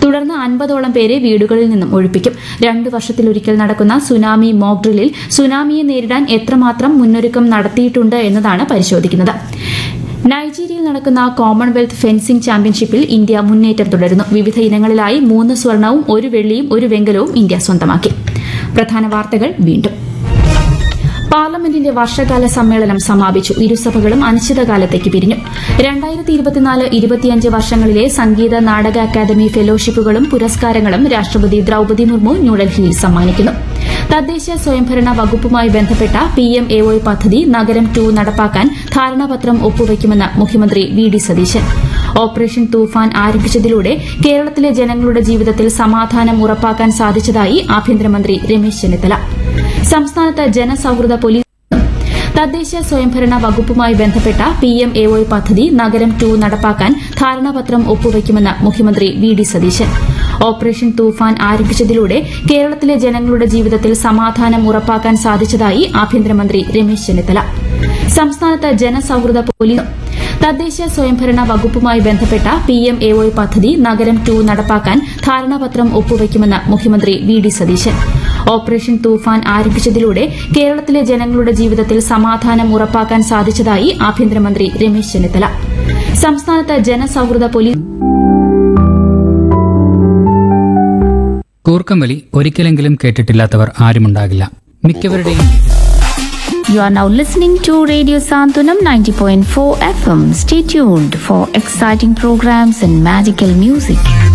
തുടർന്ന് അൻപതോളം പേരെ വീടുകളിൽ നിന്നും ഒഴിപ്പിക്കും രണ്ടു വർഷത്തിലൊരിക്കൽ നടക്കുന്ന സുനാമി മോക്ക് ഡ്രില്ലിൽ സുനാമിയെ നേരിടാൻ എത്രമാത്രം മുന്നൊരുക്കം നടത്തിയിട്ടുണ്ട് എന്നതാണ് പരിശോധിക്കുന്നത് നൈജീരിയയിൽ നടക്കുന്ന കോമൺവെൽത്ത് ഫെൻസിംഗ് ചാമ്പ്യൻഷിപ്പിൽ ഇന്ത്യ മുന്നേറ്റം തുടരുന്നു വിവിധ ഇനങ്ങളിലായി മൂന്ന് സ്വർണവും ഒരു വെള്ളിയും ഒരു വെങ്കലവും ഇന്ത്യ സ്വന്തമാക്കി പ്രധാന വാർത്തകൾ വീണ്ടും പാർലമെന്റിന്റെ വർഷകാല സമ്മേളനം സമാപിച്ചു ഇരുസഭകളും അനിശ്ചിതകാലത്തേക്ക് പിരിഞ്ഞു രണ്ടായിരത്തി ഇരുപത്തിനാല് ഇരുപത്തിയഞ്ച് വർഷങ്ങളിലെ സംഗീത നാടക അക്കാദമി ഫെലോഷിപ്പുകളും പുരസ്കാരങ്ങളും രാഷ്ട്രപതി ദ്രൌപദി മുർമു ന്യൂഡൽഹിയിൽ സമ്മാനിക്കുന്നു തദ്ദേശ സ്വയംഭരണ വകുപ്പുമായി ബന്ധപ്പെട്ട പി എം എ ഒ പദ്ധതി നഗരം ടു നടപ്പാക്കാൻ ധാരണാപത്രം ഒപ്പുവയ്ക്കുമെന്ന് മുഖ്യമന്ത്രി V D Satheesan operation Toofan ആരംഭിച്ചതിലൂടെ കേരളത്തിലെ ജനങ്ങളുടെ ജീവിതത്തിൽ സമാധാനം ഉറപ്പാക്കാൻ സാധിച്ചതായി ആഭ്യന്തരമന്ത്രി രമേശ് ചെന്നിത്തല സംസ്ഥാനത്ത് ജനസൌഹൃദ പോലീസ് തദ്ദേശ സ്വയംഭരണ വകുപ്പുമായി ബന്ധപ്പെട്ട പി എം എ ഒ പദ്ധതി നഗരം ടു നടപ്പാക്കാൻ ധാരണാപത്രം ഒപ്പുവയ്ക്കുമെന്ന് മുഖ്യമന്ത്രി V D Satheesan operation Toofan ആരംഭിച്ചതിലൂടെ കേരളത്തിലെ ജനങ്ങളുടെ ജീവിതത്തിൽ സമാധാനം ഉറപ്പാക്കാൻ സാധിച്ചതായി ആഭ്യന്തരമന്ത്രി രമേശ് ചെന്നിത്തല സംസ്ഥാനത്ത് ജനസൌഹൃദ പോലീസ് തദ്ദേശ സ്വയംഭരണ വകുപ്പുമായി ബന്ധപ്പെട്ട പി എം എ ഒ പദ്ധതി നഗരം ടു നടപ്പാക്കാൻ ധാരണാപത്രം ഒപ്പുവയ്ക്കുമെന്ന് മുഖ്യമന്ത്രി V D Satheesan operation Toofan ആരംഭിച്ചതിലൂടെ കേരളത്തിലെ ജനങ്ങളുടെ ജീവിതത്തിൽ സമാധാനം ഉറപ്പാക്കാൻ സാധിച്ചതായി ആഭ്യന്തരമന്ത്രി രമേശ് ചെന്നിത്തല സംസ്ഥാനത്ത് ജനസൌഹൃദ പോലീസ് കൂർക്കംവലി ഒരിക്കലെങ്കിലും കേട്ടിട്ടില്ലാത്തവർ ആരുമുണ്ടാകില്ല മിക്കവരുടെയും You are now listening to Radio Santunam 90.4 FM. Stay tuned for exciting programs and magical music.